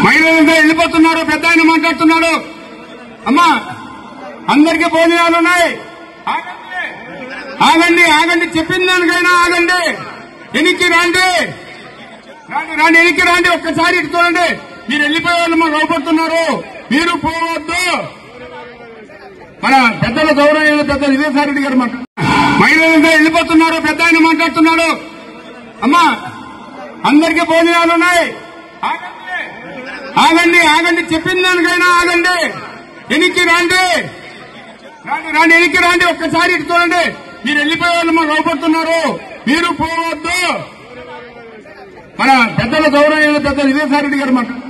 మహిళలంతా వెళ్ళిపోతున్నారు పెద్ద ఆయన మాట్లాడుతున్నాడు అమ్మా అందరికీ భోజనాలు ఉన్నాయి ఆగండి. ఆగండి ఆగండి చెప్పిన దానికైనా ఆగండి ఎనికి రాండి రాండి రాండి ఎనికి రాండి ఒక్కసారి ఇటు చూడండి మీరు వెళ్ళిపోయే వాళ్ళు మాకు అవపడుతున్నారు మీరు పోవద్దు మన పెద్దల గౌరవ పెద్ద విజయసాయి గారు మాట్లాడు మహిళలంతా వెళ్ళిపోతున్నారు పెద్ద ఆయన మాట్లాడుతున్నాడు అమ్మా అందరికీ భోజనాలు ఉన్నాయి ఆగండి. ఆగండి ఆగండి చెప్పిన దానికైనా ఆగండి ఎనికి రాండి రాండి రాండి ఎనికి రాండి ఒక్కసారి ఇటు చూడండి మీరు వెళ్ళిపోయే వాళ్ళు మాకు అవపడుతున్నారు మీరు పోవద్దు మన పెద్దల గౌరవ పెద్ద విజయసాయి గారు మాట్లాడు